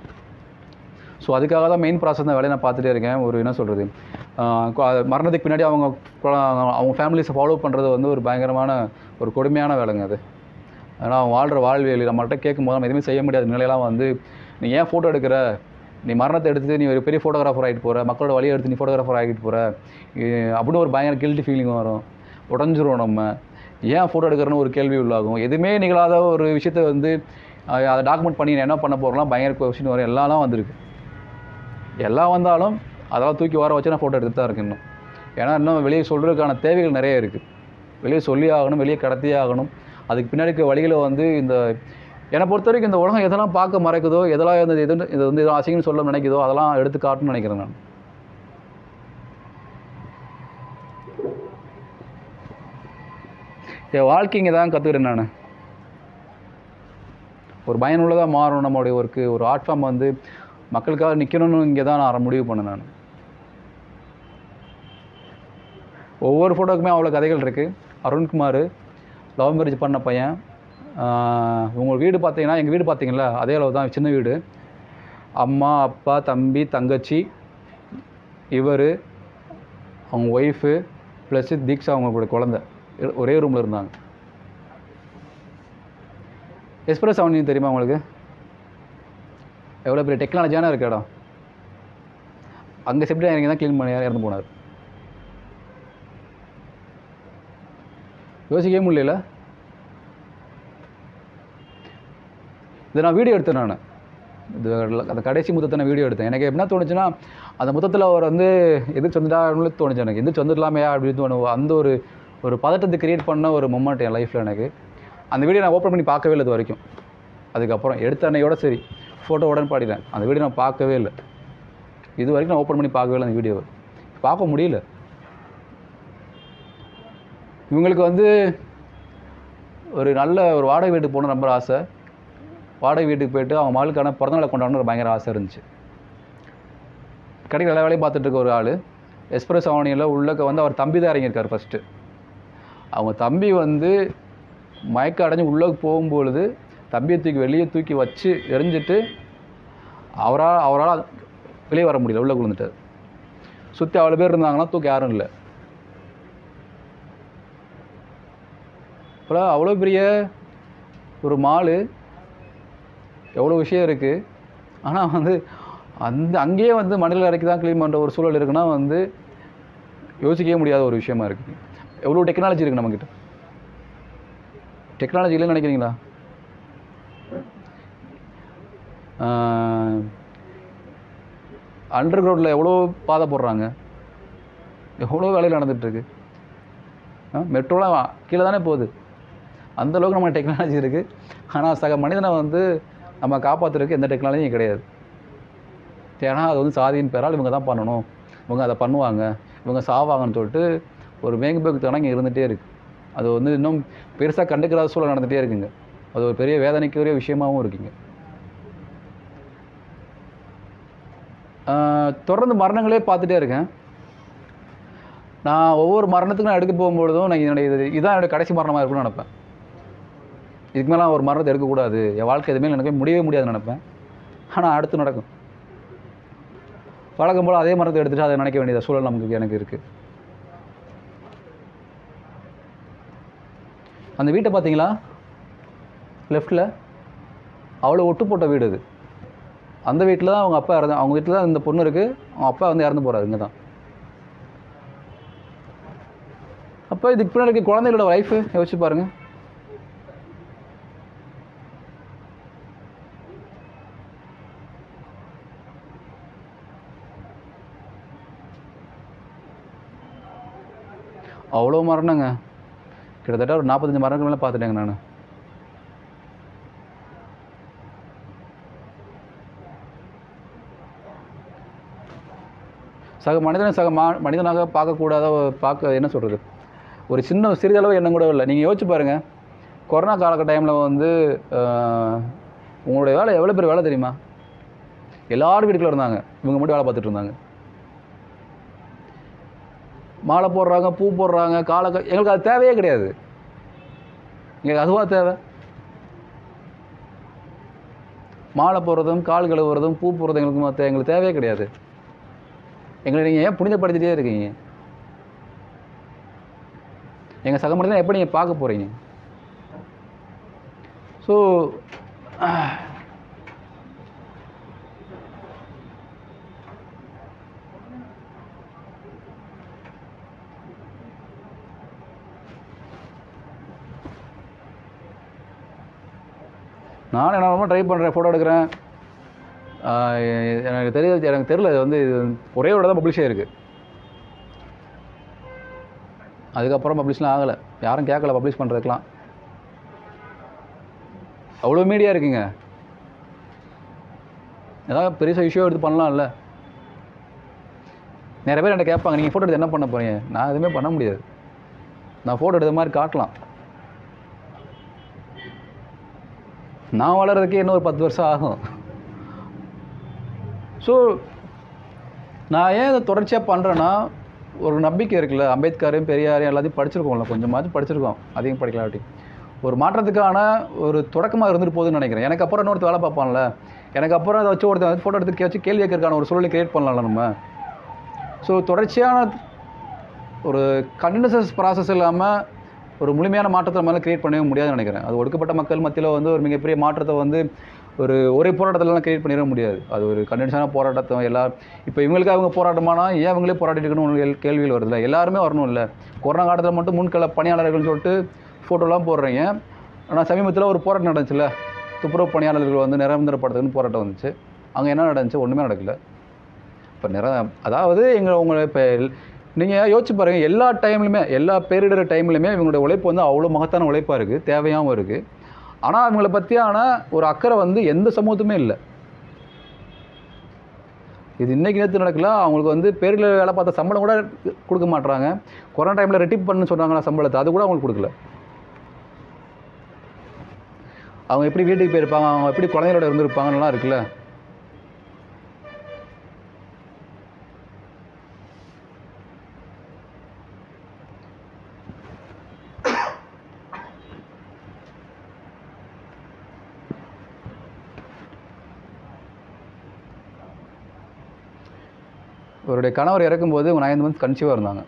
[SPEAKER 1] ஸோ அதுக்காக தான் மெயின் ப்ராசஸ் தான் வேலையை நான் பார்த்துட்டே இருக்கேன் ஒரு என்ன சொல்கிறது மரணத்துக்கு பின்னாடி அவங்க குழ- அவங்க ஃபேமிலிஸை ஃபாலோ பண்ணுறது வந்து ஒரு பயங்கரமான ஒரு கொடுமையான வேலைங்க அது ஏன்னா அவங்க வாழ்கிற வாழ்வியல் நம்மள்ட்ட கேட்கும்போது நம்ம எதுவுமே செய்ய முடியாத நிலையெல்லாம் வந்து நீ ஏன் ஃபோட்டோ எடுக்கிற நீ மரணத்தை எடுத்து நீ ஒரு பெரிய ஃபோட்டோகிராஃபர் ஆகிட்டு போகிற மக்களோட வழியை எடுத்து நீ ஃபோட்டோகிராஃபர் ஆகிட்டு போகிற அப்படின்னு ஒரு பயங்கர கில்ட்டி ஃபீலிங் வரும் உடஞ்சிரும் நம்ம ஏன் ஃபோட்டோ எடுக்கிறன்னு ஒரு கேள்வி உள்ளாகும் எதுவுமே நிகழாத ஒரு விஷயத்த வந்து அஹ், அதை டாக்குமெண்ட் பண்ணி நான் என்ன பண்ண போகிறலாம் பயங்கர கொஸ்டின் வரும் எல்லாம் வந்திருக்கு எல்லாம் வந்தாலும் அதெல்லாம் தூக்கி வர வச்சு நான் ஃபோட்டோ எடுத்துட்டு தான் இருக்கு இன்னும் ஏன்னா இன்னும் வெளியே சொல்கிறதுக்கான தேவைகள் நிறைய இருக்குது வெளியே சொல்லி ஆகணும் வெளியே கடத்தியே ஆகணும் அதுக்கு பின்னாடி இருக்க வழிகளை வந்து இந்த என்னை பொறுத்த வரைக்கும் இந்த உலகம் எதெல்லாம் பார்க்க மறைக்குதோ எதெல்லாம் இந்த இது இது வந்து எதோ அசிங்கம்னு சொல்ல நினைக்குதோ அதெல்லாம் எடுத்து காட்டணும்னு நினைக்கிறேன் நான் என் வாழ்க்கைங்க தான் கற்றுக்கிறேன் நான் ஒரு பயனுள்ளதாக மாறணும் நம்மளுடைய ஒர்க்கு ஒரு ஆர்ட் ஃபார்ம் வந்து மக்களுக்காக நிற்கணும்னு இங்கே தான் நான் முடிவு பண்ணேன் நான் ஒவ்வொரு ஃபோட்டோக்குமே அவ்வளோ கதைகள் இருக்குது அருண்குமார் லவ் மேரேஜ் பண்ண பையன் ஆஹ் உங்கள் வீடு பார்த்தீங்கன்னா எங்கள் வீடு பார்த்தீங்களா அதே அளவு தான் சின்ன வீடு அம்மா அப்பா தம்பி தங்கச்சி இவர் அவங்க ஒய்ஃபு ப்ளஸ் தீக்ஷா அவங்களோட குழந்த இ- ஒரே ரூமில் இருந்தாங்க எக்ஸ்பிரஸ் அவனியும் தெரியுமா உங்களுக்கு எவ்வளோ பெரிய டெக்னாலஜியான இருக்க இடம் அங்கே செப்டி இறங்கி தான் க்ளீன் பண்ணி இறந்து போனார் யோசிக்கவே முடியல இதை நான் வீடியோ எடுத்தேன் நான் இது அந்த கடைசி முத்தத்தை நான் வீடியோ எடுத்தேன் எனக்கு என்ன தோணுச்சுன்னா அந்த முத்தத்தில் அவர் வந்து எதிர்த்து வந்துட்டாருன்னு தோணுச்சு எனக்கு எதிர்த்து வந்துடலாமே அப்படின்னு தோணும் அந்த ஒரு ஒரு பதட்டத்தை கிரியேட் பண்ண ஒரு மொமெண்ட் என் லைஃப்பில் எனக்கு அந்த வீடியோ நான் ஓப்பன் பண்ணி பார்க்கவே இல்லை இது வரைக்கும் அதுக்கப்புறம் எடுத்த அன்னையோட சரி ஃபோட்டோ உடனே பாடிட்டேன் அந்த வீடியோ நான் பார்க்கவே இல்லை இது வரைக்கும் நான் ஓப்பன் பண்ணி பார்க்கவே இல்லை அந்த வீடியோவை பார்க்க முடியல இவங்களுக்கு வந்து ஒரு நல்ல ஒரு வாடகை வீட்டுக்கு போகணும் ரொம்ப ஆசை வாடகை வீட்டுக்கு போயிட்டு அவங்க மகளுக்கான பிறந்தநாளை கொண்டாடணும் ஒரு பயங்கர ஆசை இருந்துச்சு கடையில் எல்லா வேலையும் பார்த்துட்டு இருக்க ஒரு ஆள் எக்ஸ்பிரஸ் அவனியில் உள்ளக்க வந்து அவர் தம்பி தான் இறங்கியிருக்கார் ஃபஸ்ட்டு அவங்க தம்பி வந்து மயக்க அடைஞ்சு உள்ளே போகும்பொழுது தம்பியை தூக்கி வெளியே தூக்கி வச்சு எரிஞ்சிட்டு அவரால் அவரால் வெளியே வர முடியல உள்ளே விழுந்துட்டார் சுற்றி அவ்வளோ பேர் இருந்தாங்கன்னா தூக்கி யாரும் இல்லை இப்போலாம் அவ்வளோ பெரிய ஒரு மாலு எவ்வளோ விஷயம் இருக்குது ஆனால் வந்து அந்த அங்கேயே வந்து மணல் இறக்கி தான் க்ளீன் பண்ணுற ஒரு சூழல் இருக்குன்னா வந்து யோசிக்கவே முடியாத ஒரு விஷயமா இருக்குது எவ்வளோ டெக்னாலஜி இருக்குது நம்மக்கிட்ட டெக்னாலஜி இல்லைன்னு நினைக்கிறீங்களா அண்டர் கிரவுண்டில் எவ்வளோ பாதை போடுறாங்க எவ்வளோ வேலையில் நடந்துகிட்ருக்கு மெட்ரோலாம் கீழே தானே போகுது அந்த அளவுக்கு நம்ம டெக்னாலஜி இருக்குது ஆனால் சக மனிதனை வந்து நம்ம காப்பாற்றுறதுக்கு எந்த டெக்னாலஜியும் கிடையாது ஏன்னா அது வந்து சாதியின் பேரால் இவங்க தான் பண்ணணும் இவங்க அதை பண்ணுவாங்க இவங்க சாவாங்கன்னு சொல்லிட்டு ஒரு மேங்குபேக்கு இங்கே இருந்துகிட்டே இருக்குது அது வந்து இன்னும் பெருசாக கண்டுக்கிறாத சூழல் நடந்துகிட்டே இருக்குங்க அது ஒரு பெரிய வேதனைக்குரிய விஷயமாகவும் இருக்குங்க ஆஹ் தொடர்ந்து மரணங்களே பார்த்துட்டே இருக்கேன் நான் ஒவ்வொரு மரணத்துக்கும் நான் எடுக்க போகும்பொழுதும் நான் என்னுடைய இது இதான் என்னுடைய கடைசி மரணமாக இருக்கும்னு நினைப்பேன் இதுக்கு மேலே ஒரு மரணத்தை எடுக்கக்கூடாது என் வாழ்க்கை எதுவுமே எனக்கு முடியவே முடியாதுன்னு நினைப்பேன் ஆனால் அடுத்து நடக்கும் வழக்கம் போல் அதே மரத்தை எடுத்துகிட்டு அதை நினைக்க வேண்டியது சூழல் நமக்கு எனக்கு இருக்குது அந்த வீட்டை பார்த்தீங்களா லெஃப்ட்டில் அவ்வளோ ஒட்டு போட்ட வீடு அது அந்த வீட்டில் தான் அவங்க அப்பா இறந்து அவங்க வீட்டில் தான் இந்த பொண்ணு இருக்குது அவங்க அப்பா வந்து இறந்து போகிறாரு இங்கே தான் அப்போ இதுக்கு பின்னாடி இருக்க குழந்தைகளோட லைஃபு யோசிச்சு பாருங்கள் அவ்வளோ மரணங்க கிட்டத்தட்ட ஒரு நாற்பத்தஞ்சு மரணங்கள் மேலே பார்த்துட்டேங்க நான் சக மனிதனை சக மா மனிதனாக பார்க்கக்கூடாத ஒரு- பார்க்க என்ன சொல்கிறது ஒரு சின்ன சிறிதளவு எண்ணம் கூட இல்லை நீங்கள் யோசிச்சு பாருங்கள் கொரோனா காலக டைமில் வந்து ஆஹ், உங்களுடைய வேலை எவ்வளோ பெரிய வேலை தெரியுமா எல்லாரும் வீட்டுக்குள்ள இருந்தாங்க இவங்க மட்டும் வேலை பார்த்துட்டு இருந்தாங்க மாலை போடுறாங்க பூ போடுறாங்க காலை க- எங்களுக்கு அது தேவையே கிடையாது எங்களுக்கு அதுவாக தேவை மாலை போடுறதும் கால் கழுவுறதும் பூ போடுறதும் எங்களுக்கு மத்த- எங்களுக்கு தேவையே கிடையாது எங்களை நீங்கள் ஏன் புனிதப்படுத்திட்டே இருக்கீங்க எங்கள் சக மனிதனை எப்படி நீங்கள் பார்க்க போகிறீங்க ஸோ நானும் என்ன ரொம்ப ட்ரை பண்ணுறேன் ஃபோட்டோ எடுக்கிறேன் ஆஹ் எ- எனக்கு தெரியாது எனக்கு தெரியல இது வந்து இது ஒரே ஒரு தான் பப்ளிஷ் ஆயிருக்கு அதுக்கப்புறம் பப்ளிஷ்லாம் ஆகலை யாரும் கேட்கல பப்ளிஷ் பண்ணுறதுக்கெலாம் அவ்வளோ மீடியா இருக்குங்க ஏதாவது பெருசாக இஷ்யூ எடுத்து பண்ணலாம்ல நிறைய பேர் என்கிட்ட கேட்பாங்க நீங்கள் ஃபோட்டோ எடுத்து என்ன பண்ண போறீங்க நான் எதுவுமே பண்ண முடியாது நான் ஃபோட்டோ எடுத்த மாதிரி காட்டலாம் நான் வளர்றதுக்கே இன்னும் ஒரு பத்து வருஷம் ஆகும் ஸோ நான் ஏன் இதை தொடர்ச்சியாக பண்ணுறேன்னா ஒரு நம்பிக்கை இருக்குல்ல அம்பேத்கரையும் பெரியாரையும் எல்லாத்தையும் படிச்சிருக்கோம்ல கொஞ்சமாச்சும் படிச்சிருக்கோம் அதிகம் படிக்கலாட்டி ஒரு மாற்றத்துக்கான ஒரு தொடக்கமாக இருந்துட்டு போகுதுன்னு நினைக்கிறேன் எனக்கு அப்புறம் இன்னொருத்த வேலை பார்ப்பான்ல எனக்கு அப்புறம் அதை வச்சு ஒருத்தன் ஃபோட்டோ எடுத்து வச்சு கேள்வி கேட்கறதுக்கான ஒரு சூழலை கிரியேட் பண்ணலாம்ல நம்ம ஸோ தொடர்ச்சியான ஒரு கண்டினியூசஸ் ப்ராசஸ் இல்லாமல் ஒரு முழுமையான மாற்றத்தை நம்மளால கிரியேட் பண்ணவே முடியாதுன்னு நினைக்கிறேன் அது ஒடுக்கப்பட்ட மக்கள் மத்தியில் வந்து ஒரு மிகப்பெரிய மாற்றத்தை வந்து ஒரு ஒரே போராட்டத்திலலாம் கிரியேட் பண்ணிட முடியாது அது ஒரு கண்டினியூஸான போராட்டத்தை எல்லா இப்போ இவங்களுக்கு அவங்க போராட்டமானா ஏன் அவங்களே போராட்டிட்டு இருக்கணும்னு கேள் கேள்விகள் வருதுல்ல எல்லாருமே வரணும் இல்லை கொரோனா காலத்தில் மட்டும் முன்கள பணியாளர்கள்னு சொல்லிட்டு ஃபோட்டோலாம் போடுறீங்க ஆனால் சமீபத்தில் ஒரு போராட்டம் நடந்துச்சுல்ல துப்புரவு பணியாளர்கள் வந்து நிரந்தரப்படுத்துன்னு போராட்டம் வந்துச்சு அங்கே என்ன நடந்துச்சு ஒன்றுமே நடக்கல இப்போ நிற அதாவது எங்கள் உங்களை இப்போ நீங்கள் யோசிச்சு பாருங்கள் எல்லா டைம்லையுமே எல்லா பேரிடர் டைம்லையுமே இவங்களுடைய உழைப்பு வந்து அவ்வளோ மகத்தான உழைப்பாக இருக்குது தேவையாகவும் இருக்குது ஆனால் அவங்கள பற்றியான ஒரு அக்கறை வந்து எந்த சமூகத்துமே இல்லை இது இன்னைக்கு நேற்று நடக்கல அவங்களுக்கு வந்து பேரில் வேலை பார்த்த சம்பளம் கூட கொடுக்க மாட்றாங்க கொரோனா டைமில் ரெட்டிப் பண்ணு சொன்னாங்களா சம்பளத்தை அது கூட அவங்களுக்கு கொடுக்கல அவங்க எப்படி வீட்டுக்கு போயிருப்பாங்க அவங்க எப்படி குழந்தைகளோட இருந்திருப்பாங்கலாம் இருக்குல்ல இவருடைய கணவர் இறக்கும்போது அவங்க நைன் மந்த்ஸ் கன்சீவாக இருந்தாங்க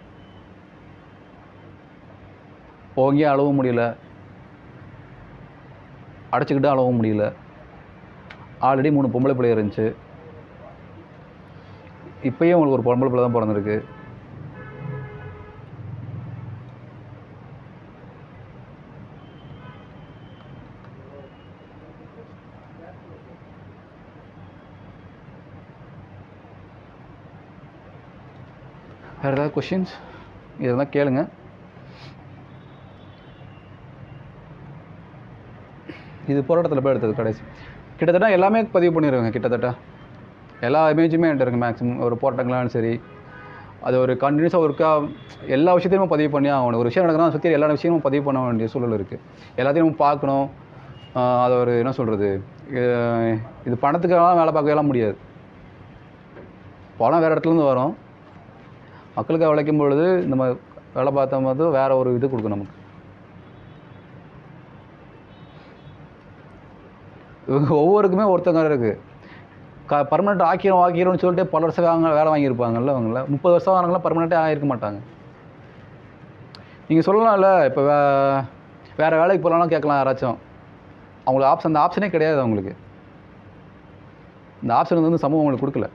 [SPEAKER 1] ஓங்கி அழவும் முடியல அடைச்சிக்கிட்டு அழவும் முடியல ஆல்ரெடி மூணு பொம்பளை பிள்ளை இருந்துச்சு இப்பயும் உங்களுக்கு ஒரு பொம்பளை பிள்ளை தான் பிறந்திருக்கு வேறு ஏதாவது கொஷின்ஸ் இதெல்லாம் கேளுங்க இது போராட்டத்தில் போய் எடுத்தது கடைசி கிட்டத்தட்ட எல்லாமே பதிவு பண்ணிடுவாங்க கிட்டத்தட்ட எல்லா இமேஜுமே என்கிட்ட இருக்குது மேக்ஸிமம் ஒரு போராட்டங்களாலும் சரி அது ஒரு கண்டினியூஸாக ஒருக்கா எல்லா விஷயத்தையும் பதிவு பண்ணி ஆகணும் ஒரு விஷயம் நடக்குதுன்னா சுற்றி எல்லா விஷயமும் பதிவு பண்ண வேண்டிய சூழல் இருக்குது எல்லாத்தையும் நம்ம பார்க்கணும் ஆஹ் அதை ஒரு என்ன சொல்கிறது இது பணத்துக்கெல்லாம் வேலை பார்க்கலாம் முடியாது பணம் வேறு இடத்துலேருந்து வரும் மக்களுக்காக உழைக்கும் பொழுது நம்ம வேலை பார்த்த போது வேறு ஒரு இது கொடுக்கும் நமக்கு இவங்க ஒவ்வொருக்குமே ஒருத்தங்க இருக்குது க பர்மனெண்ட் ஆக்கிரும் ஆக்கிரும்னு சொல்லிட்டு பல வருஷம் அவங்க வேலை வாங்கியிருப்பாங்கல்ல அவங்கள முப்பது வருஷம் ஆனவங்களாம் பர்மனெண்ட்டே ஆகிருக்க மாட்டாங்க நீங்கள் சொல்லலாம்ல இப்போ வே வேறு வேலைக்கு போகலாம்னு கேட்கலாம் யாராச்சும் அவங்களுக்கு ஆப்ஷன் அந்த ஆப்ஷனே கிடையாது அவங்களுக்கு இந்த ஆப்ஷன் வந்து சமூகம் அவங்களுக்கு கொடுக்கல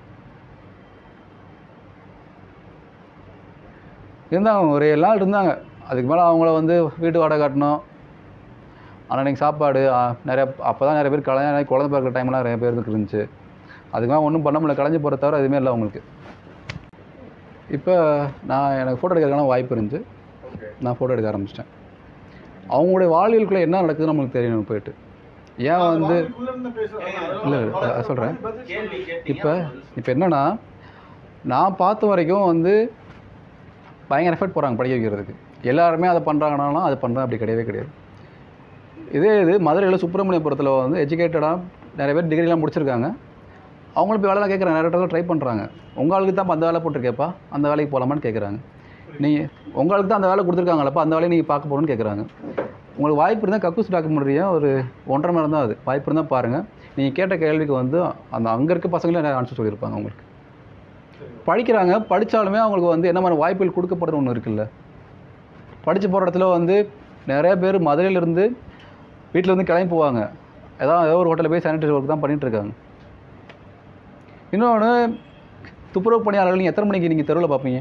[SPEAKER 1] இருந்தாங்க ஒரு ஏழு நாள் இருந்தாங்க அதுக்கு மேலே அவங்கள வந்து வீட்டு வாடகை கட்டணும் அன்னைக்கு சாப்பாடு ஆ, நிறைய அப்போ தான் நிறைய பேர் கல்யாணம் ஆகி குழந்தை பிறக்கிற டைம்லாம் நிறைய பேருக்கு இருந்துச்சு அதுக்கு மேலே ஒன்றும் பண்ண முடியல கலைஞ்சு போகிற தவிர எதுவுமே இல்லை அவங்களுக்கு இப்போ நான் எனக்கு ஃபோட்டோ எடுக்கிறதுக்கான வாய்ப்பு இருந்துச்சு நான் ஃபோட்டோ எடுக்க ஆரம்பிச்சிட்டேன் அவங்களுடைய வாழ்வியலுக்குள்ளே என்ன நடக்குதுன்னு நம்மளுக்கு தெரியணும் போயிட்டு ஏன் வந்து இல்லை சொல்கிறேன் இப்போ இப்போ என்னன்னா நான் பார்த்த வரைக்கும் வந்து பயங்கர எஃபர்ட் போகிறாங்க படிக்க வைக்கிறதுக்கு எல்லாருமே அதை பண்ணுறாங்கனாலும் அது பண்ணுறது அப்படி கிடையவே கிடையாது இதே இது மதுரையில் சுப்பிரமணியபுரத்தில் வந்து எஜுகேட்டடாக நிறைய பேர் டிகிரிலாம் முடிச்சிருக்காங்க அவங்களும் போய் வேலைலாம் கேட்குறாங்க நிறைய இடத்துல ட்ரை பண்ணுறாங்க உங்களுக்கு தான் அந்த வேலை போட்டிருக்கேப்பா அந்த வேலைக்கு போகலாமான்னு கேட்குறாங்க நீங்கள் உங்களுக்கு தான் அந்த வேலை கொடுத்துருக்காங்களப்பா அந்த வேலையை நீங்கள் பார்க்க போகணும்னு கேட்குறாங்க உங்களுக்கு வாய்ப்பு இருந்தால் கக்கூஸ் டாக்குமெண்ட்ரியா ஒரு ஒன்றரை மணி நேரம் தான் அது வாய்ப்பு இருந்தால் பாருங்கள் நீங்கள் கேட்ட கேள்விக்கு வந்து அந்த அங்கே இருக்க பசங்களே நிறைய ஆன்சர் சொல்லியிருப்பாங்க உங்களுக்கு படிக்கிறாங்க படித்தாலுமே அவங்களுக்கு வந்து என்ன மாதிரி வாய்ப்புகள் கொடுக்கப்படுறது ஒன்று இருக்குல்ல படித்து போகிற இடத்துல வந்து நிறைய பேர் மதுரையிலேருந்து வீட்டில் வந்து கிளம்பி போவாங்க ஏதாவது ஏதோ ஒரு ஹோட்டலில் போய் சானிடரி ஒர்க் தான் பண்ணிட்டு இருக்காங்க இன்னொன்று துப்புரவு பணியாளர்கள் நீங்கள் எத்தனை மணிக்கு நீங்கள் தெருவில் பார்ப்பீங்க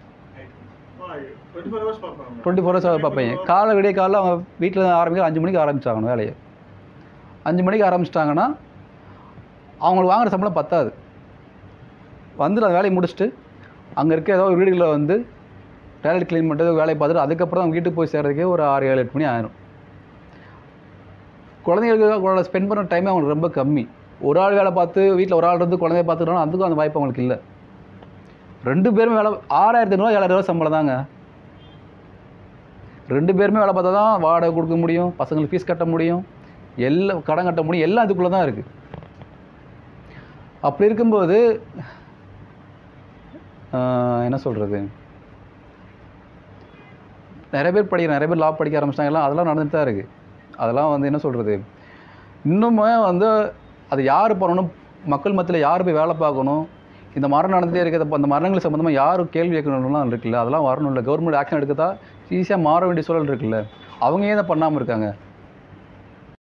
[SPEAKER 1] டுவெண்ட்டி ஃபோர் ஹவர்ஸ் பார்ப்பீங்க காலை விடிய காலைல அவங்க வீட்டில் ஆரம்பிக்க அஞ்சு மணிக்கு ஆரம்பிச்சாங்கணும் வேலையை அஞ்சு மணிக்கு ஆரம்பிச்சிட்டாங்கன்னா அவங்களுக்கு வாங்குற சம்பளம் பத்தாது வந்து அந்த வேலையை முடிச்சுட்டு அங்கே இருக்க ஏதோ ஒரு வீடுகளில் வந்து டாய்லெட் க்ளீன் பண்ணிட்டு வேலையை பார்த்துட்டு அதுக்கப்புறம் அவங்க வீட்டுக்கு போய் சேர்றதுக்கே ஒரு ஆறு ஏழு எட்டு மணி ஆயிரும் குழந்தைகளுக்கு ஸ்பெண்ட் பண்ணுற டைமே அவங்களுக்கு ரொம்ப கம்மி ஒரு ஆள் வேலை பார்த்து வீட்டில் ஒரு ஆள் இருந்து குழந்தைய பார்த்துக்கணும் அதுக்கும் அந்த வாய்ப்பு அவங்களுக்கு இல்லை ரெண்டு பேருமே வேலை ஆறாயிரத்தி ஐநூறுவா ஏழாயிரம் ரூபா சம்பளம் தாங்க ரெண்டு பேருமே வேலை பார்த்தா தான் வாடகை கொடுக்க முடியும் பசங்களுக்கு ஃபீஸ் கட்ட முடியும் எல்லாம் கடன் கட்ட முடியும் எல்லாம் அதுக்குள்ளே தான் இருக்குது அப்படி இருக்கும்போது ஆஹ், என்ன சொல்கிறது நிறைய பேர் படிக்கிற நிறைய பேர் லா படிக்க ஆரம்பிச்சிட்டாங்க எல்லாம் அதெல்லாம் நடந்துட்டு தான் இருக்குது அதெல்லாம் வந்து என்ன சொல்கிறது இன்னுமே வந்து அது யார் பண்ணணும் மக்கள் மத்தியில் யார் போய் வேலை பார்க்கணும் இந்த மரம் நடந்துகிட்டே இருக்கிறது அந்த மரணங்கள் சம்மந்தமாக யார் கேள்வி கேட்கணும்லாம் இருக்குல்ல அதெல்லாம் வரணும்ல கவர்மெண்ட் ஆக்ஷன் எடுக்கதா ஈஸியாக மாற வேண்டிய சூழல் இருக்குல்ல அவங்க ஏன் இதை பண்ணாமல் இருக்காங்க